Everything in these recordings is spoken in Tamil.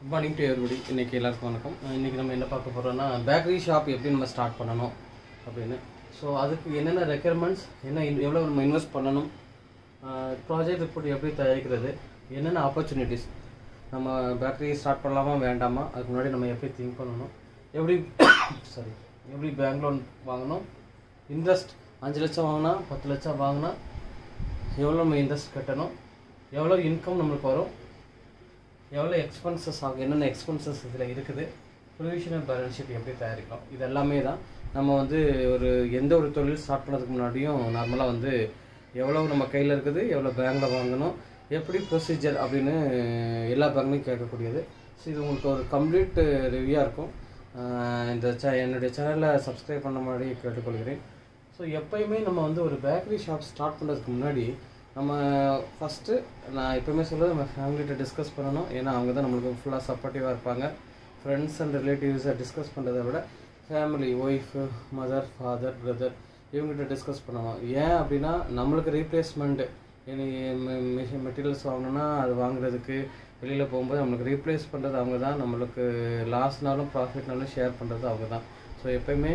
குட் மார்னிங் டு எவ்ரிபடி இன்றைக்கி எல்லாருக்கும் வணக்கம் இன்றைக்கி நம்ம என்ன பார்க்க போகிறோம்னா பேக்கரி ஷாப் எப்படி நம்ம ஸ்டார்ட் பண்ணணும் அப்படின்னு ஸோ அதுக்கு என்னென்ன ரெக்குயர்மெண்ட்ஸ் என்ன in- எவ்வளோ நம்ம இன்வெஸ்ட் பண்ணணும் ப்ராஜெக்ட் ரிப்போர்ட் எப்படி தயாரிக்கிறது என்னென்ன ஆப்பர்ச்சுனிட்டிஸ் நம்ம பேக்கரி ஸ்டார்ட் பண்ணலாமா வேண்டாமா அதுக்கு முன்னாடி நம்ம எப்படி திங்க் பண்ணணும் எப்படி சாரி எப்படி பேங்க் லோன் வாங்கணும் இன்ட்ரெஸ்ட் அஞ்சு லட்சம் வாங்கினா பத்து லட்சம் வாங்கினா எவ்வளோ நம்ம இன்ட்ரெஸ்ட் கட்டணும் எவ்வளோ இன்கம் நம்மளுக்கு வரும் எவ்வளோ எக்ஸ்பென்சஸ் ஆகும் என்னென்ன எக்ஸ்பென்சஸ் இதில் இருக்குது ப்ரொவிஷனல் பேலன்ஸ் ஷீட் எப்படி தயாரிக்கலாம் இது எல்லாமே தான் நம்ம வந்து ஒரு எந்த ஒரு தொழில் ஸ்டார்ட் பண்ணதுக்கு முன்னாடியும் நார்மலாக வந்து எவ்வளோ நம்ம கையில் இருக்குது எவ்வளோ பேங்க்கில் வாங்கணும் எப்படி ப்ரொசீஜர் அப்படின்னு எல்லா பேங்க்லையும் கேட்கக்கூடியது ஸோ இது உங்களுக்கு ஒரு கம்ப்ளீட் ரிவ்யூவாக இருக்கும் ஆஹ் இந்த சே என்னுடைய சேனலை சப்ஸ்கிரைப் பண்ண மாதிரி கேட்டுக்கொள்கிறேன் ஸோ எப்பயுமே நம்ம வந்து ஒரு பேக்கரி ஷாப் ஸ்டார்ட் பண்ணுறதுக்கு முன்னாடி நம்ம ஃபஸ்ட்டு நான் எப்பவுமே சொல்லுவது நம்ம ஃபேமிலிகிட்ட டிஸ்கஸ் பண்ணணும் ஏன்னா அவங்க தான் நம்மளுக்கு ஃபுல்லாக சப்போர்ட்டிவாக இருப்பாங்க ஃப்ரெண்ட்ஸ் அண்ட் ரிலேட்டிவ்ஸை டிஸ்கஸ் பண்ணுறதை விட family wife mother father brother இவங்ககிட்ட டிஸ்கஸ் பண்ணணும் ஏன் அப்படின்னா நம்மளுக்கு ரீப்ளேஸ்மெண்ட்டு மெட்டீரியல்ஸ் வாங்கணும்னா அது வாங்குறதுக்கு வெளியில் போகும்போது நம்மளுக்கு ரீப்ளேஸ் பண்ணுறது அவங்க தான் நம்மளுக்கு லாஸ்னாலும் ப்ராஃபிட்னாலும் ஷேர் பண்ணுறது அவங்க தான் ஸோ எப்பயுமே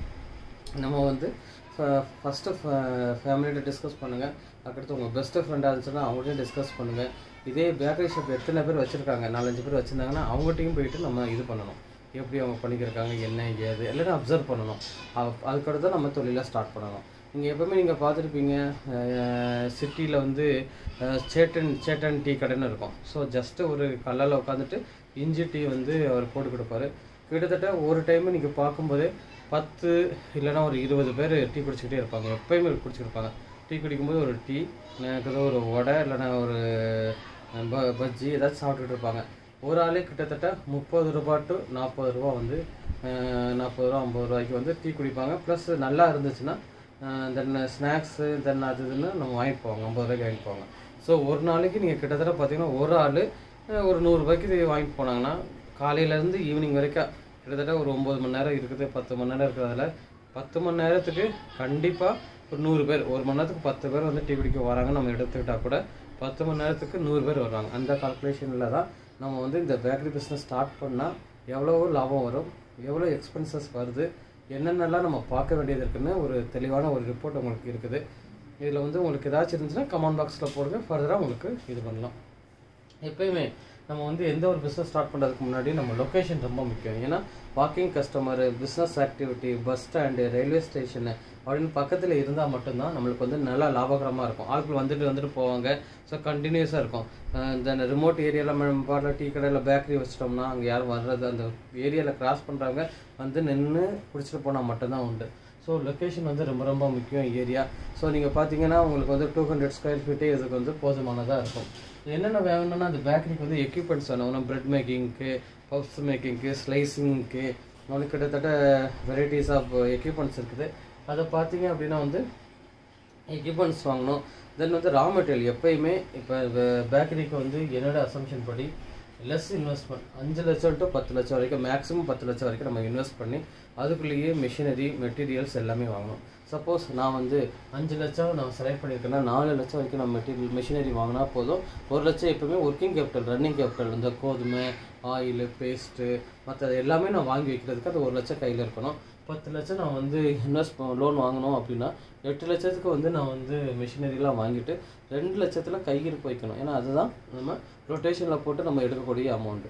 நம்ம வந்து ஃபஸ்ட்டு ஃபேமிலிகிட்ட டிஸ்கஸ் பண்ணுங்கள் அதுக்கடுத்து உங்கள் பெஸ்ட்டு ஃப்ரெண்டாக இருந்துச்சுன்னா அவங்கள்ட்டையும் டிஸ்கஸ் பண்ணுங்கள் இதே பேக்கரி ஷாப் எத்தனை பேர் வச்சுருக்காங்க நாலஞ்சு பேர் வச்சுருந்தாங்கன்னா அவங்ககிட்டையும் போயிட்டு நம்ம இது பண்ணணும் எப்படி அவங்க பண்ணிக்கிருக்காங்க என்ன ஏது எல்லாரும் அப்சர்வ் பண்ணணும் அவ- அதுக்கடுத்து நம்ம தொழிலை ஸ்டார்ட் பண்ணணும் நீங்கள் எப்பவுமே நீங்கள் பார்த்துருப்பீங்க சிட்டியில் வந்து அஹ், சேட்டன் சேட்டன் டீ கடைன்னு இருக்கும் ஸோ ஜஸ்ட்டு ஒரு கல்லால் உட்காந்துட்டு இஞ்சி டீ வந்து அவர் போட்டு கொடுப்பாரு கிட்டத்தட்ட ஒரு டைம் நீங்கள் பார்க்கும்போதே பத்து இல்லைன்னா ஒரு இருபது பேர் டீ குடிச்சிக்கிட்டே இருப்பாங்க எப்பயுமே குடிச்சிருப்பாங்க டீ குடிக்கும்போது ஒரு டீ ஏதோ ஒரு வடை இல்லைன்னா ஒரு ப பஜ்ஜி ஏதாச்சும் சாப்பிட்டுட்டு இருப்பாங்க ஒரு ஆளே கிட்டத்தட்ட முப்பது ரூபா டு நாற்பது ரூபா வந்து நாற்பது ரூபா ஐம்பது ரூபாய்க்கு வந்து டீ குடிப்பாங்க ப்ளஸ் நல்லா இருந்துச்சுன்னா தென் ஸ்நாக்ஸு தென் அது இதுன்னு நம்ம வாங்கிட்டு போவாங்க ஐம்பது ரூபாய்க்கு வாங்கிட்டு போவாங்க ஸோ ஒரு நாளைக்கு நீங்கள் கிட்டத்தட்ட பார்த்தீங்கன்னா ஒரு ஆள் ஒரு நூறுரூபாய்க்கு இது வாங்கிட்டு போனாங்கன்னா காலையிலேருந்து ஈவினிங் வரைக்கும் கிட்டத்தட்ட ஒரு ஒம்பது மணி நேரம் இருக்குது பத்து மணி நேரம் இருக்கிறதுல பத்து மணி நேரத்துக்கு கண்டிப்பாக ஒரு நூறு பேர் ஒரு மணி நேரத்துக்கு பத்து பேர் வந்து டீ குடிக்க வராங்க நம்ம எடுத்துக்கிட்டால் கூட பத்து மணி நேரத்துக்கு நூறு பேர் வருவாங்க அந்த கால்குலேஷனில் தான் நம்ம வந்து இந்த பேக்கரி பிஸ்னஸ் ஸ்டார்ட் பண்ணால் எவ்வளோ லாபம் வரும் எவ்வளோ எக்ஸ்பென்சஸ் வருது என்னென்னலாம் நம்ம பார்க்க வேண்டியது இருக்குன்னு ஒரு தெளிவான ஒரு ரிப்போர்ட் உங்களுக்கு இருக்குது இதில் வந்து உங்களுக்கு ஏதாச்சும் இருந்துச்சுன்னா கமெண்ட் பாக்ஸில் போடுங்க ஃபர்தராக உங்களுக்கு இது பண்ணலாம் எப்பயுமே நம்ம வந்து எந்த ஒரு பிஸ்னஸ் ஸ்டார்ட் பண்ணுறதுக்கு முன்னாடி நம்ம லொக்கேஷன் ரொம்ப முக்கியம் ஏன்னா walking customer business activity bus stand railway station அப்படின்னு பக்கத்தில் இருந்தால் மட்டும்தான் நம்மளுக்கு வந்து நல்லா லாபகரமாக இருக்கும் ஆட்கள் வந்துட்டு வந்துட்டு போவாங்க ஸோ கண்டினியூஸாக இருக்கும் அஹ் இந்த ரிமோட் ஏரியாவில் நம்ம பாட்டில் டீ கடையில் பேக்கரி வச்சிட்டோம்னா அங்கே யாரும் வர்றது அந்த ஏரியாவில் கிராஸ் பண்ணுறவங்க வந்து நின்று குடிச்சிட்டு போனால் மட்டும்தான் உண்டு ஸோ லொக்கேஷன் வந்து ரொம்ப ரொம்ப முக்கியம் ஏரியா ஸோ நீங்கள் பார்த்தீங்கன்னா உங்களுக்கு வந்து டூ ஹண்ட்ரட் ஸ்கொயர் ஃபீட்டே இதுக்கு வந்து போதுமானதாக இருக்கும் என்னென்ன வேணும்னா அந்த பேக்கரிக்கு வந்து எக்யூப்மெண்ட்ஸ் வேணும் பிரெட் மேக்கிங்க்கு பப்ஸ் மேக்கிங்க்கு ஸ்லைசிங்க்கு உங்களுக்கு கிட்டத்தட்ட வெரைட்டிஸ் ஆஃப் எக்யூப்மெண்ட்ஸ் இருக்குது அதை பார்த்தீங்க அப்படின்னா வந்து எக்யூப்மெண்ட்ஸ் வாங்கணும் தென் வந்து ரா மெட்டீரியல் எப்பயுமே இப்போ பேக்கரிக்கு வந்து என்னோட அசம்ஷன் படி லெஸ் இன்வெஸ்ட்மெண்ட் அஞ்சு லட்சம் டு பத்து லட்சம் வரைக்கும் மேக்ஸிமம் பத்து லட்சம் வரைக்கும் நம்ம இன்வெஸ்ட் பண்ணி அதுக்குள்ளேயே மிஷினரி மெட்டீரியல்ஸ் எல்லாமே வாங்கணும் சப்போஸ் நான் வந்து அஞ்சு லட்சம் நான் செலக்ட் பண்ணியிருக்கேன்னா நாலு லட்சம் வரைக்கும் நான் மெட்டீரியல் மிஷினரி வாங்கினா போதும் ஒரு லட்சம் எப்பவுமே ஒர்க்கிங் கேபிட்டல் ரன்னிங் கேபிட்டல் இந்த கோதுமை ஆயில் பேஸ்ட்டு மற்றது எல்லாமே நான் வாங்கி வைக்கிறதுக்கு அது ஒரு லட்சம் கையில் இருக்கணும் பத்து லட்சம் நான் வந்து இன்வெஸ்ட் லோன் வாங்கணும் அப்படின்னா எட்டு லட்சத்துக்கு வந்து நான் வந்து மிஷினரிலாம் வாங்கிட்டு ரெண்டு லட்சத்தில் கையிருப்பு வைக்கணும் ஏன்னா அதுதான் நம்ம ரொட்டேஷனில் போட்டு நம்ம எடுக்கக்கூடிய அமௌண்ட்டு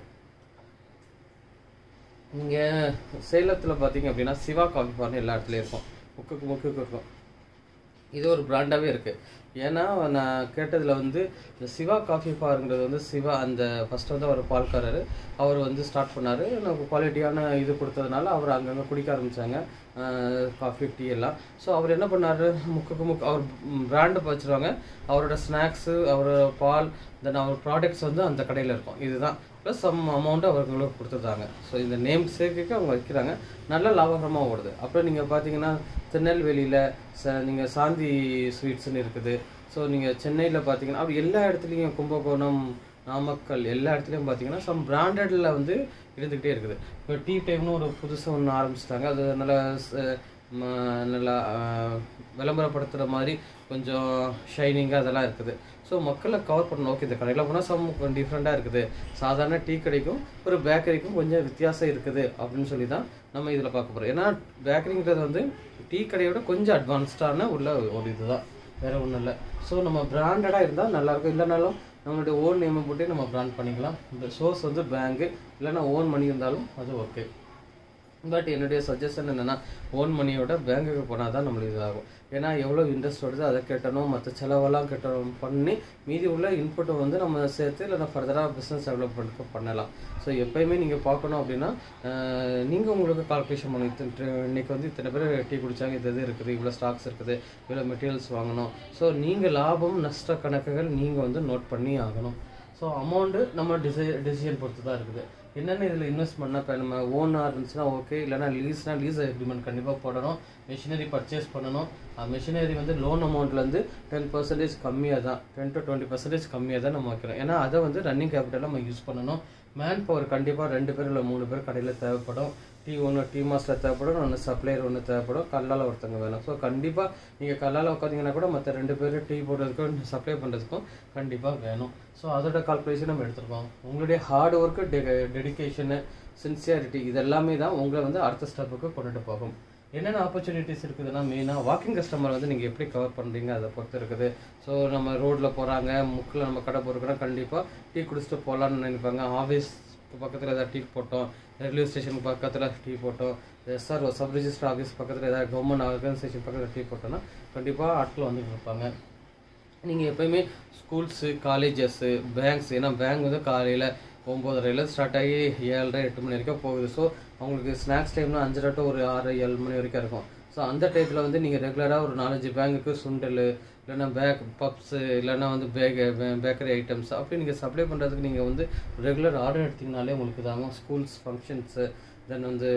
நீங்கள் சேலத்தில் பார்த்தீங்க அப்படின்னா சிவா காஃபி பார்னு எல்லா இடத்துலையும் இருக்கும் முக்குக்கு முக்குக்கு இருக்கும் இது ஒரு பிராண்டாகவே இருக்குது ஏன்னா நான் கேட்டதில் வந்து இந்த சிவா காஃபி பாருங்கிறது வந்து சிவா அந்த ஃபஸ்ட்டு வந்து அவர் பால்காரர் அவர் வந்து ஸ்டார்ட் பண்ணார் நமக்கு குவாலிட்டியான இது கொடுத்ததுனால அவர் அங்கங்கே குடிக்க ஆரம்பித்தாங்க காஃபி டீ எல்லாம் ஸோ அவர் என்ன பண்ணார் முக்குக்கு முக்கு அவர் பிராண்டு வச்சுருவாங்க அவரோட ஸ்நாக்ஸு அவரோட பால் தென் அவர் ப்ராடக்ட்ஸ் வந்து அந்த கடையில் இருக்கும் இதுதான் ப்ளஸ் சம் அமௌண்ட்டு அவர்களுக்கு கொடுத்துருந்தாங்க ஸோ இந்த நேம் சேர்க்கைக்கு அவங்க வைக்கிறாங்க நல்ல லாபகரமாக ஓடுது அப்புறம் நீங்கள் பார்த்தீங்கன்னா திருநெல்வேலியில் ச நீங்கள் சாந்தி ஸ்வீட்ஸ்னு இருக்குது ஸோ நீங்கள் சென்னையில் பார்த்தீங்கன்னா அப்படி எல்லா இடத்துலையும் கும்பகோணம் நாமக்கல் எல்லா இடத்துலையும் பார்த்தீங்கன்னா சம் பிராண்டடில் வந்து இருந்துக்கிட்டே இருக்குது இப்போ டீ டைம்னு ஒரு புதுசாக ஒன்று ஆரம்பிச்சிட்டாங்க அது நல்ல ம- நல்லா ஆஹ், விளம்பரப்படுத்துகிற மாதிரி கொஞ்சம் ஷைனிங்காக அதெல்லாம் இருக்குது ஸோ மக்களை கவர் பண்ணணும் ஓகே இந்த கடையில் போனால் சம் கொஞ்சம் டிஃப்ரெண்ட்டாக இருக்குது சாதாரண டீ கடைக்கும் ஒரு பேக்கரிக்கும் கொஞ்சம் வித்தியாசம் இருக்குது அப்படின்னு சொல்லி தான் நம்ம இதில் பார்க்க போகிறோம் ஏன்னா பேக்கரிங்கிறது வந்து டீ கடையோட கொஞ்சம் அட்வான்ஸ்டான உள்ள ஒரு இதுதான் வேற ஒன்றும் இல்லை ஸோ நம்ம பிராண்டடாக இருந்தால் நல்லாயிருக்கும் இல்லைனாலும் நம்மளுடைய ஓன் நேமை போட்டு நம்ம பிராண்ட் பண்ணிக்கலாம் இந்த சோர்ஸ் வந்து பேங்க்கு இல்லைன்னா ஓன் மணி இருந்தாலும் அது ஓகே பட் என்னுடைய சஜஷன் என்னென்னா ஓன் மணியோட பேங்குக்கு போனால் தான் நம்மளுக்கு இதாகும் ஏன்னா எவ்வளோ இன்ட்ரெஸ்ட் வருது அதை கட்டணும் மற்ற செலவெல்லாம் கட்டணும் பண்ணி மீதி உள்ள இன்புட்டை வந்து நம்ம சேர்த்து இல்லைன்னா ஃபர்தராக பிஸ்னஸ் டெவலப்மெண்ட்டுக்கு பண்ணலாம் ஸோ எப்பயுமே நீங்கள் பார்க்கணும் அப்படின்னா நீங்கள் உங்களுக்கு கால்குலேஷன் பண்ணணும் இத்தனை இன்னைக்கு வந்து இத்தனை பேர் டீ குடிச்சாங்க இது இது இருக்குது இவ்வளோ ஸ்டாக்ஸ் இருக்குது இவ்வளோ மெட்டீரியல்ஸ் வாங்கணும் ஸோ நீங்கள் லாபம் நஷ்ட கணக்குகள் நீங்கள் வந்து நோட் பண்ணி ஆகணும் ஸோ அமௌண்ட்டு நம்ம டிசை டெசிஷன் பொறுத்து தான் இருக்குது என்னென்ன இதில் இன்வெஸ்ட் பண்ணால் இப்போ நம்ம ஓனாக இருந்துச்சுன்னா ஓகே இல்லைனா லீஸ்னா லீஸ் அக்ரிமெண்ட் கண்டிப்பாக போடணும் மிஷினரி பர்ச்சேஸ் பண்ணணும் மிஷினரி வந்து லோன் அமௌண்ட்லேருந்து டென் பர்சன்டேஜ் கம்மியாக தான் டென் டு டுவெண்ட்டி பர்சன்டேஜ் கம்மியாக தான் நம்ம வைக்கிறோம் ஏன்னா அதை வந்து ரன்னிங் கேபிட்டலாக நம்ம யூஸ் பண்ணணும் மேன் பவர் கண்டிப்பாக ரெண்டு பேர் இல்லை மூணு பேர் கடையில் தேவைப்படும் டீ ஒன்று டீ மாஸ்டர் தேவைப்படும் ஒன்று சப்ளையர் ஒன்று தேவைப்படும் கல்லால் ஒருத்தங்க வேணும் ஸோ கண்டிப்பாக நீங்கள் கல்லால் உட்காந்தீங்கன்னா கூட மற்ற ரெண்டு பேர் டீ போடுறதுக்கும் சப்ளை பண்ணுறதுக்கும் கண்டிப்பாக வேணும் ஸோ அதோட கால்குலேஷன் நம்ம எடுத்துருக்கோம் உங்களுடைய ஹார்ட் ஒர்க்கு டெடிக்கேஷனு சின்சியாரிட்டி இது எல்லாமே தான் உங்களை வந்து அடுத்த ஸ்டெப்புக்கு கொண்டுட்டு போகும் என்னென்ன ஆப்பர்ச்சுனிட்டிஸ் இருக்குதுன்னா மெயினாக வாக்கிங் கஸ்டமர் வந்து நீங்கள் எப்படி கவர் பண்ணுறீங்க அதை பொறுத்து இருக்குது ஸோ நம்ம ரோட்டில் போகிறாங்க முக்கில் நம்ம கடை போகிறோம்னா கண்டிப்பாக டீ குடிச்சிட்டு போகலான்னு நினைப்பாங்க ஆஃபீஸ் பக்கத்தில் ஏதாவது டீ போட்டோம் ரயில்வே ஸ்டேஷன் பக்கத்தில் டீ போட்டோம் எஸ்ஆர்ஓ சப் ரிஜிஸ்டர் ஆஃபீஸ் பக்கத்தில் ஏதாவது கவர்மெண்ட் ஆர்கனைசேஷன் பக்கத்தில் டீ போட்டோம்னா கண்டிப்பாக ஆட்கள் வந்துட்டு இருப்பாங்க நீங்கள் எப்பயுமே ஸ்கூல்ஸு காலேஜஸ்ஸு பேங்க்ஸ் ஏன்னா பேங்க் வந்து காலையில் ஒம்போதரையில் ஸ்டார்ட் ஆகி ஏழரை எட்டு மணி வரைக்கும் போகுது ஸோ அவங்களுக்கு ஸ்நாக்ஸ் டைம்னா அஞ்சரை டு ஒரு ஆறு ஏழு மணி வரைக்கும் இருக்கும் ஸோ அந்த டயத்தில் வந்து நீங்கள் ரெகுலராக ஒரு நாலஞ்சு பேங்குக்கு சுண்டல் இல்லைன்னா பேக் பப்ஸு இல்லைன்னா வந்து பேக் பேக்கரி ஐட்டம்ஸ் அப்படி நீங்கள் சப்ளை பண்ணுறதுக்கு நீங்கள் வந்து ரெகுலர் ஆர்டர் எடுத்தீங்கனாலே உங்களுக்கு இதாகும் ஸ்கூல்ஸ் ஃபங்க்ஷன்ஸு தென் வந்து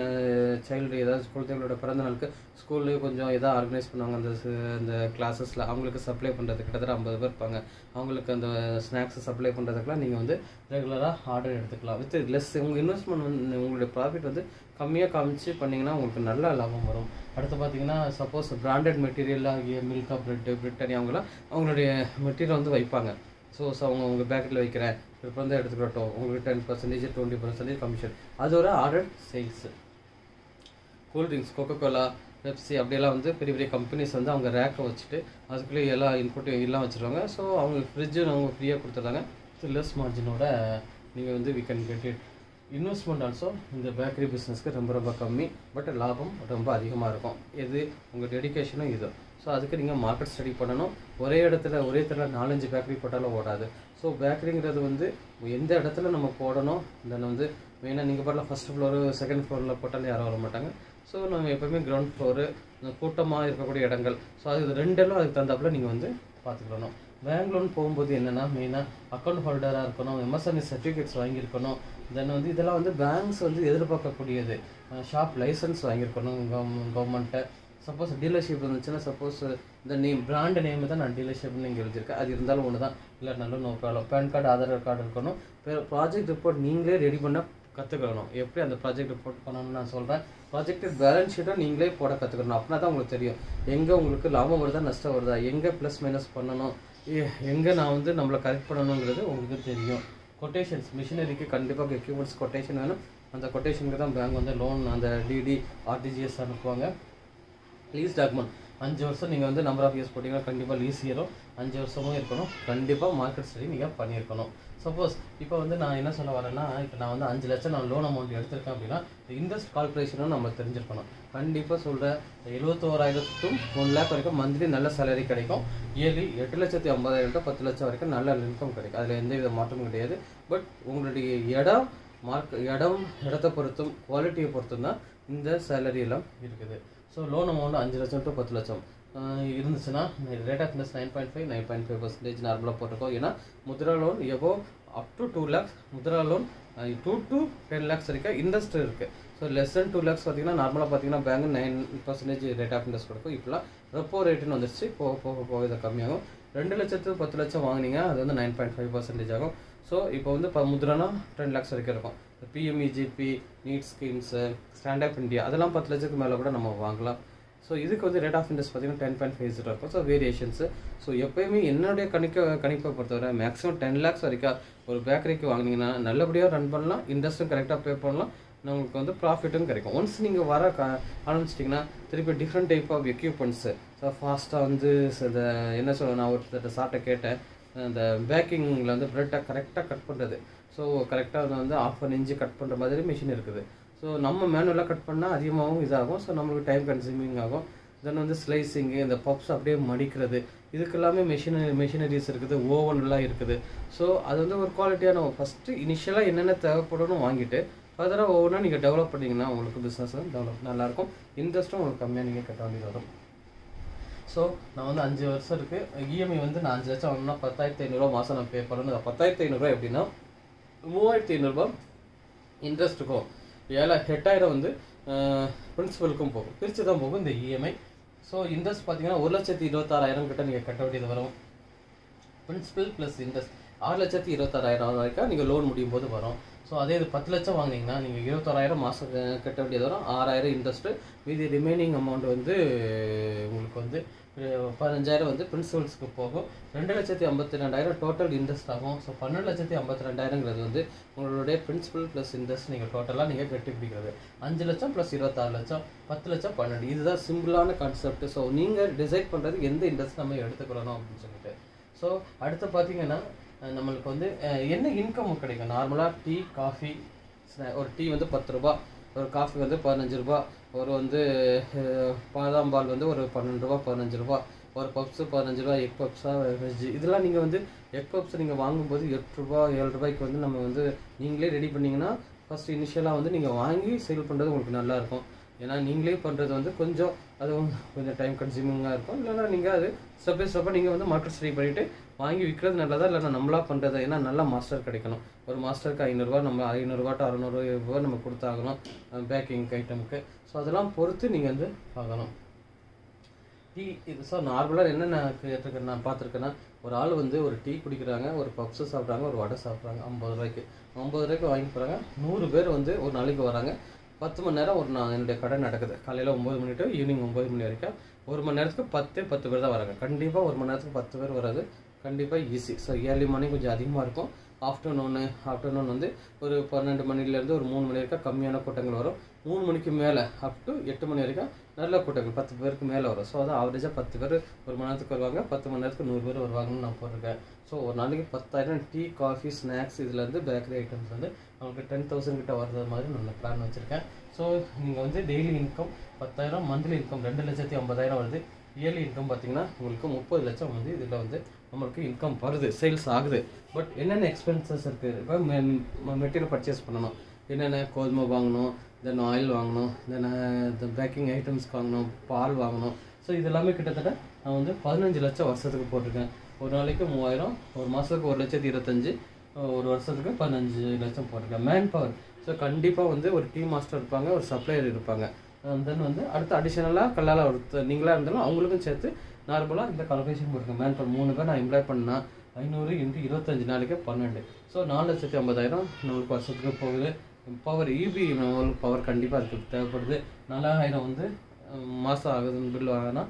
சைல்டு ஏதாவது குழந்தைகளோட பிறந்த நாளுக்கு ஸ்கூல்லேயே கொஞ்சம் எதாவது ஆர்கனைஸ் பண்ணுவாங்க அந்த ஸ்- அந்த கிளாஸஸில் அவங்களுக்கு சப்ளை பண்ணுறது கிட்டத்தட்ட ஐம்பது பேர் இருப்பாங்க அவங்களுக்கு அந்த ஸ்நாக்ஸ் சப்ளை பண்ணுறதுக்குலாம் நீங்கள் வந்து ரெகுலராக ஆர்டர் எடுத்துக்கலாம் வித் லெஸ் உங்கள் இன்வெஸ்ட்மெண்ட் வந்து உங்களுடைய ப்ராஃபிட் வந்து கம்மியாக காமிச்சு பண்ணிங்கன்னா உங்களுக்கு நல்ல லாபம் வரும் அடுத்து பார்த்தீங்கன்னா சப்போஸ் பிராண்டட் மெட்டீரியல் ஆகிய மில்கா பிரெட்டு பிரிட்டானி அவங்களாம் அவங்களுடைய மெட்டீரியல் வந்து வைப்பாங்க ஸோ ஸோ அவங்க உங்கள் பேக்கெட்டில் வைக்கிறேன் இப்போ வந்து எடுத்துக்கிட்டோம் உங்களுக்கு ten percentage twenty percentage commission அது ஒரு order sales cool drinks Coca Cola Pepsi அப்படியெல்லாம் வந்து பெரிய பெரிய கம்பெனிஸ் வந்து அவங்க ரேக்கை வச்சுட்டு அதுக்குள்ளே எல்லா இன்புட்டும் எல்லாம் வச்சுருவாங்க ஸோ அவங்க ஃப்ரிட்ஜு அவங்க ஃப்ரீயாக கொடுத்துட்றாங்க லெஸ் மார்ஜினோட நீங்கள் வந்து we can get it investment also இந்த பேக்கரி பிஸ்னஸ்க்கு ரொம்ப ரொம்ப கம்மி பட் லாபம் ரொம்ப அதிகமாக இருக்கும் எது உங்கள் டெடிகேஷனும் இது ஸோ அதுக்கு நீங்கள் மார்க்கெட் ஸ்டடி பண்ணணும் ஒரே இடத்துல ஒரே இடத்துல நாலஞ்சு பேக்கரி போட்டாலும் ஓடாது ஸோ பேக்கரிங்கிறது வந்து எந்த இடத்துல நம்ம போடணும் தென் வந்து மெயினாக நீங்கள் பாட்டில் ஃபஸ்ட் ஃப்ளோரு செகண்ட் ஃப்ளோரில் போட்டாலும் யாரும் வர மாட்டாங்க ஸோ நம்ம எப்போவுமே கிரவுண்ட் ஃப்ளோரு கூட்டமாக இருக்கக்கூடிய இடங்கள் ஸோ அது ரெண்டெல்லாம் அதுக்கு தகுந்தாப்புல நீங்கள் வந்து பார்த்துக்கணும் பேங்க் லோன் போகும்போது என்னென்னா மெயினாக அக்கௌண்ட் ஹோல்டராக இருக்கணும் எம்எஸ்என்இ சர்டிஃபிகேட்ஸ் வாங்கியிருக்கணும் தென் வந்து இதெல்லாம் வந்து பேங்க்ஸ் வந்து எதிர்பார்க்கக்கூடியது ஷாப் லைசன்ஸ் வாங்கியிருக்கணும் கவர்மெண்ட்டை சப்போஸ் டீலர்ஷிப் இருந்துச்சுன்னா சப்போஸ் இந்த நேம் பிராண்ட் நேம் தான் நான் டீலர்ஷிப்னு இங்கே எழுதியிருக்கேன் அது இருந்தாலும் ஒன்று தான் இல்லை நல்ல no problem PAN card Aadhaar card இருக்கணும் ப்ராஜெக்ட் ரிப்போர்ட் நீங்களே ரெடி பண்ண கற்றுக்கணும் எப்படி அந்த ப்ராஜெக்ட் ரிப்போர்ட் பண்ணணும்னு நான் சொல்கிறேன் ப்ராஜெக்ட் பேலன்ஸ் ஷீட்டை நீங்களே போட கற்றுக்கணும் அப்படின்னா தான் உங்களுக்கு தெரியும் எங்கே உங்களுக்கு லாபம் வருதா நஷ்டம் வருதா எங்கே ப்ளஸ் மைனஸ் பண்ணணும் எ- எங்கே நான் வந்து நம்மளை கரெக்ட் பண்ணணுங்கிறது உங்களுக்கு தெரியும் கொட்டேஷன்ஸ் மிஷினரிக்கு கண்டிப்பாக எக்யூப்மெண்ட்ஸ் கொட்டேஷன் வேணும் அந்த கொட்டேஷனுக்கு தான் பேங்க் வந்து லோன் அந்த டிடி ஆர்டிஜிஎஸ் அனுப்புவாங்க லீஸ் டாக்குமெண்ட் அஞ்சு வருஷம் நீங்கள் வந்து நம்பர் ஆஃப் இயர்ஸ் போட்டிங்கன்னா கண்டிப்பாக லீஸ் இயரும் அஞ்சு வருஷமும் இருக்கணும் கண்டிப்பாக மார்க்கெட் ஸ்டடி நீங்கள் பண்ணியிருக்கணும் சப்போஸ் இப்போ வந்து நான் என்ன சொல்ல வரேன்னா இப்போ நான் வந்து அஞ்சு லட்சம் நான் லோன் அமௌண்ட் எடுத்திருக்கேன் அப்படின்னா இன்ட்ரெஸ்ட் கால்குலேஷனும் நம்ம தெரிஞ்சிருக்கணும் கண்டிப்பாக சொல்கிறேன் எழுபத்தோராயிரத்தும் ஒன் லேக் வரைக்கும் மந்த்லி நல்ல சேலரி கிடைக்கும் இயர்லி எட்டு லட்சத்தி ஐம்பதாயிரம் to பத்து லட்சம் வரைக்கும் நல்ல இன்கம் கிடைக்கும் அதில் எந்த வித மாற்றமும் கிடையாது பட் உங்களுடைய இடம் மார்க் இடம் இடத்தை பொறுத்தும் குவாலிட்டியை பொறுத்தும் தான் இந்த சேலரி எல்லாம் இருக்குது ஸோ லோன் அமௌண்ட் அஞ்சு லட்சம் டு பத்து லட்சம் ஆஹ் இருந்துச்சுன்னா rate of interest nine point five nine point five percentage நார்மலாக போட்டிருக்கோம் ஏன்னா Mudra loan above up to two lakhs Mudra loan two to ten lakhs வரைக்கும் இன்ட்ரெஸ்ட் இருக்குது so less than two lakhs பார்த்தீங்கன்னா நார்மலாக பார்த்தீங்கன்னா bank nine percentage rate of interest கொடுக்கும் இப்போலாம் ரெப்போ ரேட்டுன்னு வந்துருச்சு போக போக போக இது கம்மியாகும் ரெண்டு லட்சத்து பத்து லட்சம் வாங்குனீங்க அது வந்து நைன் பாயிண்ட் ஃபைவ் பர்சன்டேஜ் ஆகும் ஸோ இப்போ வந்து இப்போ முத்ரானா டென் லேக்ஸ் வரைக்கும் இருக்கும் PMEGP need schemes stand up India அதெல்லாம் பத்து லட்சத்துக்கு மேலே கூட நம்ம வாங்கலாம் ஸோ இதுக்கு வந்து ரேட் ஆஃப் இன்ட்ரெஸ்ட் பார்த்தீங்கன்னா டென் பாயிண்ட் ஃபைவ் ஜீரோ இருக்கும் ஸோ வேரியேஷன்ஸு ஸோ எப்போயுமே என்னுடைய கணிக்க கணிப்பை பொறுத்தவரை மேக்ஸிமம் டென் லேக்ஸ் வரைக்கும் ஒரு பேக்கரிக்கு வாங்கினீங்கன்னா நல்லபடியாக ரன் பண்ணலாம் இன்ட்ரெஸ்ட்டும் கரெக்டாக பே பண்ணலாம் உங்களுக்கு வந்து ப்ராஃபிட்டும் கிடைக்கும் ஒன்ஸ் நீங்கள் வர க ஆரம்பிச்சிட்டிங்கன்னா திருப்பி different type of equipments so ஃபாஸ்ட்டாக வந்து இந்த என்ன சொல்ல நான் ஒருத்தர் சார்ட்டை கேட்டேன் அந்த பேக்கிங்கில் வந்து ப்ரெட்டை கரெக்டாக கட் பண்ணுறது ஸோ கரெக்டாக வந்து ஆஃப் அன் இன்ச்சு கட் பண்ணுற மாதிரி மிஷின் இருக்குது ஸோ நம்ம மேனுவலாக கட் பண்ணால் அதிகமாகவும் இதாகும் ஸோ நம்மளுக்கு டைம் கன்சூமிங் ஆகும் தென் வந்து ஸ்லைசிங்கு இந்த பப்ஸ் அப்படியே மடிக்கிறது இதுக்கு எல்லாமே மிஷினரி மிஷினரிஸ் இருக்குது ஓவன்லாம் இருக்குது ஸோ அது வந்து ஒரு குவாலிட்டியான ஃபஸ்ட்டு இனிஷியலாக என்னென்ன தேவைப்படணும் வாங்கிட்டு ஃபர்தராக ஒவ்வொன்றா நீங்கள் டெவலப் பண்ணிங்கன்னா உங்களுக்கு பிஸ்னஸ் டெவலப் நல்லாயிருக்கும் இன்ட்ரெஸ்ட்டும் உங்களுக்கு கம்மியாக நீங்கள் கட்ட வேண்டியது வரும் ஸோ நான் வந்து அஞ்சு வருஷம் இருக்குது இஎம்ஐ வந்து நான் அஞ்சு லட்சம் வாங்கினா பத்தாயிரத்தி ஐநூறுரூவா மாதம் நான் பே பண்ணணும் பத்தாயிரத்தி ஐநூறுரூவா எப்படின்னா மூவாயிரத்தி ஐநூறுரூபா இன்ட்ரெஸ்ட்டுக்கும் ஏழா எட்டாயிரம் வந்து பிரின்சிபலுக்கும் போகும் பிரித்து தான் போகும் இந்த இஎம்ஐ ஸோ இன்ட்ரெஸ்ட் பார்த்தீங்கன்னா ஒரு லட்சத்தி இருபத்தாறாயிரம் கிட்ட நீங்கள் கட்ட வேண்டியது வரும் பிரின்சிபல் ப்ளஸ் இன்ட்ரெஸ்ட் ஆறு லட்சத்தி இருபத்தாறாயிரம் வரைக்கும் நீங்கள் லோன் முடியும் போது வரும் ஸோ அதே இது பத்து லட்சம் வாங்கினீங்கன்னா நீங்கள் இருபத்தோராயிரம் மாதம் கட்ட வேண்டியது வரும் ஆறாயிரம் இன்ட்ரெஸ்ட்டு மீதி ரிமைனிங் அமௌண்ட் வந்து உங்களுக்கு வந்து அஹ், பதினஞ்சாயிரம் வந்து பிரின்சிபல்ஸ்க்கு போகும் ரெண்டு லட்சத்தி ஐம்பத்தி ரெண்டாயிரம் டோட்டல் இன்ட்ரெஸ்ட் ஆகும் ஸோ பன்னெண்டு லட்சத்தி ஐம்பத்தி ரெண்டாயிரங்கிறது வந்து உங்களுடைய பிரின்சிபல் ப்ளஸ் இன்ட்ரெஸ்ட் நீங்கள் டோட்டலாக நீங்கள் கட்டி பிடிக்கிறது அஞ்சு லட்சம் ப்ளஸ் இருபத்தாறு லட்சம் பத்து லட்சம் பன்னெண்டு இதுதான் சிம்பிளான கான்செப்ட் ஸோ நீங்கள் டிசைட் பண்ணுறது எந்த இன்ட்ரெஸ்ட் நம்ம எடுத்துக்கிறோம் அப்படின்னு சொல்லிட்டு ஸோ அடுத்து பார்த்தீங்கன்னா அஹ், நம்மளுக்கு வந்து அஹ், என்ன இன்கம் கிடைக்கும் நார்மலாக டீ காஃபி ஒரு டீ வந்து பத்து ரூபா ஒரு காஃபி வந்து பதினஞ்சு ரூபா ஒரு வந்து அஹ், பாதாம் பால் வந்து ஒரு பன்னெண்டு ரூபா பதினஞ்சு ரூபா ஒரு பப்ஸு பதினஞ்சு ரூபா எக் பப்ஸா வெஜ் இதெல்லாம் நீங்கள் வந்து எக் பப்ஸ் நீங்கள் வாங்கும்போது எட்டு ரூபா ஏழு ரூபாய்க்கு வந்து நம்ம வந்து நீங்களே ரெடி பண்ணீங்கன்னா ஃபர்ஸ்ட் இனிஷியலாக வந்து நீங்கள் வாங்கி சேல் பண்ணுறது உங்களுக்கு நல்லா இருக்கும் ஏன்னா நீங்களே பண்ணுறது வந்து கொஞ்சம் அது வந்து கொஞ்சம் டைம் கன்சியூமிங்காக இருக்கும் இல்லைன்னா நீங்கள் அது ஸ்டெப் பை ஸ்டெப்பாக நீங்கள் வந்து மார்க்கெட் ஸ்டடி பண்ணிவிட்டு வாங்கி விற்கிறது நல்லதா இல்லைன்னா நம்மளா பண்ணுறது ஏன்னா நல்ல மாஸ்டர் கிடைக்கணும் ஒரு மாஸ்டருக்கு ஐநூறுரூவா நம்ம ஐநூறுரூவா டு அறநூறுவா நம்ம கொடுத்தாகணும் பேக்கிங் ஐட்டமுக்கு ஸோ அதெல்லாம் பொறுத்து நீங்கள் வந்து பார்க்கணும் டீ இது சார் நார்மலாக என்ன நான் கேட்டிருக்கேன் நான் பார்த்துருக்கேன்னா ஒரு ஆள் வந்து ஒரு டீ குடிக்கிறாங்க ஒரு பப்ஸு சாப்பிட்றாங்க ஒரு வடை சாப்பிட்றாங்க ஐம்பது ரூபாய்க்கு ஐம்பது ரூபாய்க்கு வாங்கி போகிறாங்க நூறு பேர் வந்து ஒரு நாளைக்கு வராங்க பத்து மணி நேரம் ஒரு நான் என்னுடைய கடை நடக்குது காலையில் ஒம்பது மணி டு ஈவினிங் ஒம்பது மணி வரைக்கும் ஒரு மணி நேரத்துக்கு பத்தே பத்து பேர் தான் வராங்க கண்டிப்பாக ஒரு மணி நேரத்துக்கு பத்து பேர் வராது கண்டிப்பாக ஈஸி ஸோ ஏர்லி மார்னிங் கொஞ்சம் அதிகமாக இருக்கும் ஆஃப்டர்நூனு ஆஃப்டர்நூன் வந்து ஒரு பன்னெண்டு மணிலேருந்து ஒரு மூணு மணி வரைக்கும் கம்மியான கூட்டங்கள் வரும் மூணு மணிக்கு மேலே அப் டு எட்டு மணி வரைக்கும் நல்ல கூட்டங்கள் பத்து பேருக்கு மேலே வரும் ஸோ அது ஆவரேஜாக பத்து பேர் ஒரு மணி நேரத்துக்கு வருவாங்க பத்து மணி நேரத்துக்கு நூறு பேர் வருவாங்கன்னு நான் போட்டிருக்கேன் ஸோ ஒரு நாளைக்கு பத்தாயிரம் டீ காஃபி ஸ்நாக்ஸ் இதுலேருந்து பேக்கரி ஐட்டம்ஸ் வந்து நமக்கு டென் தௌசண்ட் கிட்ட வர்றது மாதிரி நான் பிளான் வச்சுருக்கேன் ஸோ நீங்கள் வந்து டெய்லி இன்கம் பத்தாயிரம் மந்த்லி இன்கம் ரெண்டு லட்சத்தி ஐம்பதாயிரம் வருது இயர்லி இன்கம் பார்த்தீங்கன்னா உங்களுக்கு முப்பது லட்சம் வந்து இதில் வந்து நம்மளுக்கு இன்கம் வருது சேல்ஸ் ஆகுது பட் என்னென்ன எக்ஸ்பென்சஸ் இருக்குது இப்போ மெட்டீரியல் பர்ச்சேஸ் பண்ணணும் என்னென்ன கோதுமை வாங்கணும் தென் ஆயில் வாங்கணும் தென் பேக்கிங் ஐட்டம்ஸ் வாங்கணும் பால் வாங்கணும் ஸோ இது எல்லாமே கிட்டத்தட்ட நான் வந்து பதினஞ்சு லட்சம் வருஷத்துக்கு போட்டிருக்கேன் ஒரு நாளைக்கு மூவாயிரம் ஒரு மாதத்துக்கு ஒரு லட்சத்தி இருபத்தஞ்சு ஒரு வருஷத்துக்கு பதினஞ்சு லட்சம் போட்டிருக்கேன் மேன் பவர் ஸோ கண்டிப்பாக வந்து ஒரு டீம் மாஸ்டர் இருப்பாங்க ஒரு சப்ளையர் இருப்பாங்க தென் வந்து அடுத்து அடிஷனலாக கல்லால் ஒருத்தர் நீங்களாக இருந்தாலும் அவங்களுக்கும் சேர்த்து நார்மலாக இந்த கால்குலேஷன் போட்டுருங்க மேன் பவர் மூணு பேர் நான் எம்ப்ளாய் பண்ணா ஐநூறு இன்ட்டு இருபத்தஞ்சு நாளைக்கு பன்னெண்டு ஸோ நாலு லட்சத்தி ஐம்பதாயிரம் நம்மளுக்கு வருஷத்துக்கு போகுது பவர் இபி நம்மளுக்கு பவர் கண்டிப்பாக இருக்குது தேவைப்படுது நாலாயிரம் வந்து மாதம் ஆகுதுன்னு பில் வாங்கினா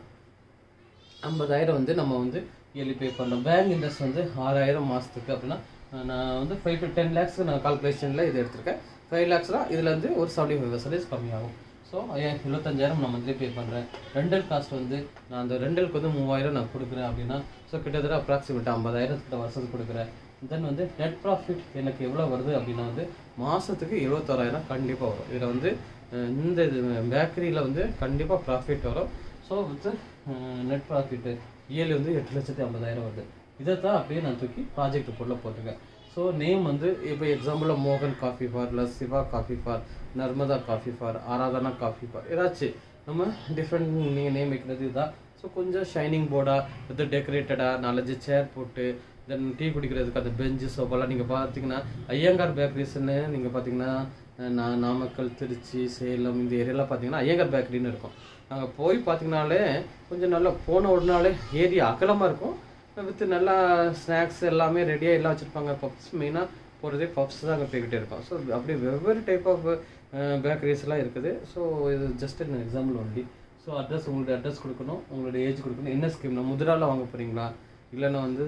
ஐம்பதாயிரம் வந்து நம்ம வந்து இயர்லி பே பண்ணோம் பேங்க் இன்ட்ரெஸ்ட் வந்து ஆறாயிரம் மாதத்துக்கு அப்படின்னா நான் வந்து ஃபைவ் டு டென் லேக்ஸ் நான் கால்குலேஷனில் இது எடுத்திருக்கேன் ஃபைவ் லேக்ஸ்லாம் இதில் வந்து ஒரு செவன்டி ஃபைவ் பர்சன்டேஜ் கம்மியாகும் ஸோ இருபத்தஞ்சாயிரம் நான் மந்த்லி பே பண்ணுறேன் ரெண்டல் காஸ்ட் வந்து நான் அந்த ரெண்டலுக்கு வந்து மூவாயிரம் நான் கொடுக்குறேன் அப்படின்னா ஸோ கிட்டத்தட்ட அப்ராக்சிமேட்டாக ஐம்பதாயிரத்துக்கிட்ட வருஷத்துக்கு கொடுக்குறேன் தென் வந்து நெட் ப்ராஃபிட் எனக்கு எவ்வளோ வருது அப்படின்னா வந்து மாதத்துக்கு இருபத்தோராயிரம் கண்டிப்பாக வரும் இதில் வந்து அஹ், இந்த இது பேக்கரியில் வந்து கண்டிப்பாக ப்ராஃபிட் வரும் so with net profit yearly வந்து எட்டு லட்சத்தி ஐம்பதாயிரம் வருது இதை தான் அப்படியே நான் தூக்கி ப்ராஜெக்ட் போல போட்டிருக்கேன் ஸோ நேம் வந்து இப்போ எக்ஸாம்பிளில் மோகன் காஃபி ஃபார் இல்லை Siva coffee for Narmada coffee for Aradhana coffee for ஏதாச்சும் நம்ம டிஃப்ரெண்ட் நீங்கள் நேம் வைக்கிறது இதுதான் ஸோ கொஞ்சம் ஷைனிங் போர்டாக இது டெக்கரேட்டடாக நாலஞ்சு சேர் போட்டு தென் டீ குடிக்கிறதுக்கு அந்த பெஞ்சு சோஃபாலாம் நீங்கள் பார்த்தீங்கன்னா ஐயங்கார் பேக்கரிஸ்ன்னு நீங்கள் பார்த்தீங்கன்னா அஹ், நா நாமக்கல் திருச்சி சேலம் இந்த ஏரியாலாம் பார்த்தீங்கன்னா ஐயங்கார் பேக்கரின்னு இருக்கும் நாங்கள் போய் பார்த்தீங்கனாலே கொஞ்சம் நல்லா போன உடனாலே ஏரியா அகலமாக இருக்கும் வித் நல்லா ஸ்நாக்ஸ் எல்லாமே ரெடியாக எல்லாம் வச்சுருப்பாங்க பப்ஸ் மெயினாக போகிறதே பப்ஸ் தான் அங்கே போய்கிட்டே இருக்கும் ஸோ அப்படியே வெவ்வேறு டைப் ஆஃப் பேக்கரிஸ்லாம் இருக்குது ஸோ இது just an example only so address உங்களுடைய அட்ரஸ் கொடுக்கணும் உங்களுடைய ஏஜ் கொடுக்கணும் என்ன ஸ்கீம்னா முதிரால வாங்க போகிறீங்களா இல்லைன்னா வந்து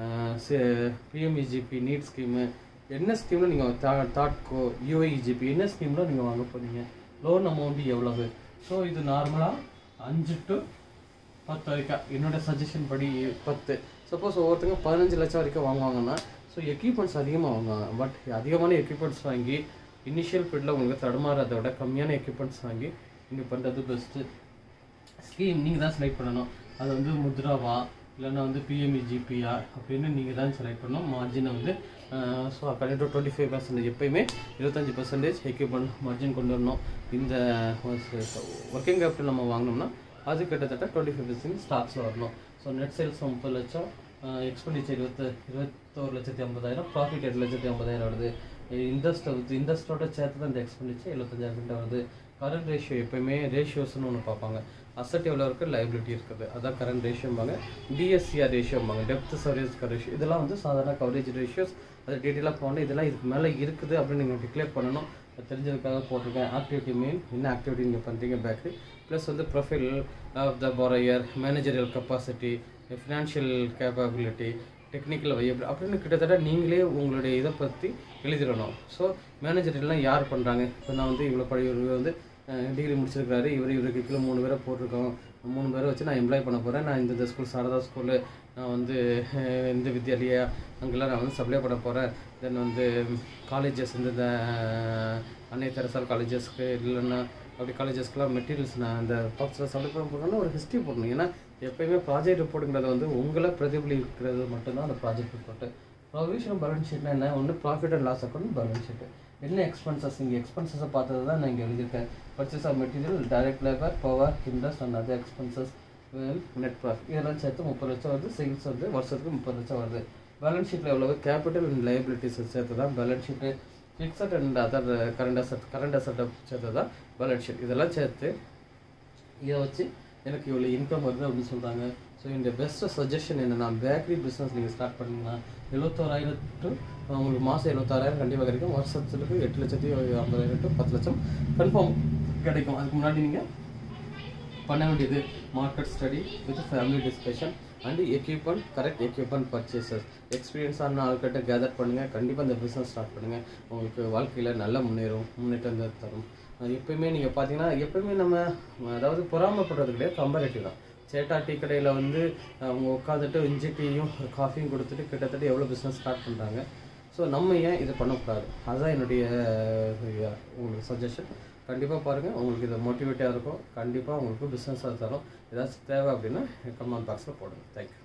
பிஎம்இஜிபி நீட் ஸ்கீமு என்ன ஸ்கீமில் நீங்கள் தாட்கோ யூஐஜிபி என்ன ஸ்கீமில் நீங்கள் வாங்க போகிறீங்க லோன் அமௌண்ட் எவ்வளவு ஸோ இது நார்மலாக அஞ்சு டு பத்து வரைக்கும் என்னோட சஜஷன் படி பத்து சப்போஸ் ஒவ்வொருத்தங்க பதினஞ்சு லட்சம் வரைக்கும் வாங்குவாங்கன்னா ஸோ எக்யூப்மெண்ட்ஸ் அதிகமாக வாங்குவாங்க பட் அதிகமான எக்யூப்மெண்ட்ஸ் வாங்கி இனிஷியல் பீரியடில் உங்களுக்கு தடுமாறதை விட கம்மியான எக்யூப்மெண்ட்ஸ் வாங்கி நீங்கள் பண்ணுறது பெஸ்ட்டு ஸ்கீம் நீங்கள் தான் செலக்ட் பண்ணணும் அது வந்து முத்ராவா இல்லைன்னா வந்து பிஎம்இஜிபியா அப்படின்னு நீங்கள் தான் செலக்ட் பண்ணணும் மார்ஜினை வந்து so according to twenty five percentage எப்பயுமே இருபத்தஞ்சி பர்சன்டேஜ் எக்யூப்மெண்ட் மார்ஜின் கொண்டு வரணும் இந்த ஒர்க்கிங் கேபிட்டல் நம்ம வாங்கினோம்னா அது கிட்டத்தட்ட டுவெண்ட்டி ஃபைவ் பர்சன்ட் ஸ்டாக்ஸில் வரணும் ஸோ நெட் சேல்ஸ் முப்பது லட்சம் எக்ஸ்பெண்டிச்சர் இருபத்து இருபத்தோரு லட்சத்தி ஐம்பதாயிரம் ப்ராஃபிட் எட்டு லட்சத்தி ஐம்பதாயிரம் வருது இன்ட்ரெஸ்ட் வந்து இன்ட்ரெஸ்ட்டோட சேர்த்து தான் இந்த எக்ஸ்பெண்டிச்சர் எழுபத்தஞ்சாயிரம் கிட்ட வருது கரண்ட் ரேஷியோ எப்பயுமே ரேஷியோஸ்னு ஒன்று பார்ப்பாங்க அசட் எவ்வளோ இருக்குது லைபிலிட்டி இருக்குது அதான் கரண்ட் ரேஷியோம்பாங்க டிஎஸ்சிஆர் ரேஷியோம்பாங்க டெப்த் சர்வீஸ் ரேஷியோ இதெல்லாம் வந்து சாதாரண கவரேஜ் ரேஷியோஸ் அது டீட்டெயிலாக போகணும் இதெல்லாம் இதுக்கு மேலே இருக்குது அப்படின்னு நீங்கள் டிக்ளேர் பண்ணணும் அது தெரிஞ்சதுக்காக போட்டிருக்கேன் ஆக்டிவிட்டி மீன் என்ன ஆக்டிவிட்டி நீங்கள் பண்ணுறீங்க பேக்கரி ப்ளஸ் வந்து profile of the borrower managerial capacity financial capability technical viable அப்படின்னு கிட்டத்தட்ட நீங்களே உங்களுடைய இதை பற்றி எழுதிடணும் ஸோ மேனேஜர்லாம் யார் பண்ணுறாங்க இப்போ நான் வந்து இவ்வளோ பழைய இவர் வந்து டிகிரி முடிச்சிருக்காரு இவர் இவருக்கு கீழே மூணு பேரை போட்டிருக்கோம் மூணு பேரை வச்சு நான் எம்ப்ளாய் பண்ண போகிறேன் நான் இந்த ஸ்கூல் சாரதா ஸ்கூலு நான் வந்து அஹ், இந்த வித்யாலயா அங்கெல்லாம் நான் வந்து சப்ளை பண்ண போகிறேன் தென் வந்து காலேஜஸ் இந்த இந்த, அஹ், அன்னை தெரசால் காலேஜஸ்க்கு இல்லைன்னா அப்படி காலேஜஸ்க்குலாம் மெட்டீரியல்ஸ் நான் அந்த பாக்ஸில் சப்ளை பண்ண போகிறேன்னா ஒரு ஹிஸ்ட்ரி போடணும் ஏன்னா எப்பயுமே ப்ராஜெக்ட் ரிப்போர்ட்டுங்கிறது வந்து உங்களை பிரதிபலிக்கிறது மட்டும்தான் அந்த ப்ராஜெக்ட் ரிப்போர்ட்டு ப்ரொவிஷன் பேலன்ஸ் ஷீட்னா என்ன ஒன்று profit and loss account balance sheet என்ன எக்ஸ்பென்சஸ் இங்கே எக்ஸ்பென்சஸை பார்த்தது தான் நான் இங்கே எழுதியிருக்கேன் purchase of material direct labour power interest and other expenses net profit இதெல்லாம் சேர்த்து முப்பது லட்சம் வருது சேல்ஸ் வந்து வருஷத்துக்கு முப்பது லட்சம் வருது பேலன்ஸ் ஷீட்டில் எவ்வளவு கேபிட்டல் அண்ட் லைபிலிட்டிஸ் சேர்த்து தான் balance sheet fixed and other current asset current அசட்டை சேர்த்து தான் பேலன்ஸ் ஷீட் இதெல்லாம் சேர்த்து இதை வச்சு எனக்கு இவ்வளோ இன்கம் வருது அப்படின்னு சொல்கிறாங்க ஸோ இந்த பெஸ்ட்டு சஜஷன் என்னன்னா பேக்கரி பிஸ்னஸ் நீங்கள் ஸ்டார்ட் பண்ணீங்கன்னா எழுபத்தோராயிரம் டு உங்களுக்கு மாதம் எழுபத்தாறாயிரம் கண்டிப்பாக கிடைக்கும் வருஷத்துக்கு எட்டு லட்சத்தி ஐம்பதாயிரம் டு பத்து லட்சம் கன்ஃபார்ம் கிடைக்கும் அதுக்கு முன்னாடி நீங்கள் பண்ண வேண்டியது market study with family discussion and equipment correct equipment purchases எக்ஸ்பீரியன்ஸான ஆள்கிட்ட கேதர் பண்ணுங்கள் கண்டிப்பாக இந்த பிஸ்னஸ் ஸ்டார்ட் பண்ணுங்கள் உங்களுக்கு வாழ்க்கையில் நல்ல முன்னேறும் முன்னேற்றம் தரும் அஹ் எப்பயுமே நீங்கள் பார்த்தீங்கன்னா எப்பயுமே நம்ம அதாவது பொறாமப்படுறது கிடையாது கம்பேரிட்டிவ் தான் சேட்டா டீ கடையில் வந்து அவங்க உட்காந்துட்டு இஞ்சி டீயும் காஃபியும் கொடுத்துட்டு கிட்டத்தட்ட எவ்வளோ பிஸ்னஸ் ஸ்டார்ட் பண்ணுறாங்க ஸோ நம்ம ஏன் இதை பண்ணக்கூடாது அதுதான் என்னுடைய அஹ், உங்களுக்கு சஜஷன் கண்டிப்பாக பாருங்கள் உங்களுக்கு இது மோட்டிவேட்டாக இருக்கும் கண்டிப்பாக உங்களுக்கு பிஸ்னஸாக தரும் ஏதாச்சும் தேவை அப்படின்னா கமெண்ட் பாக்ஸில் போடுங்க தேங்க்யூ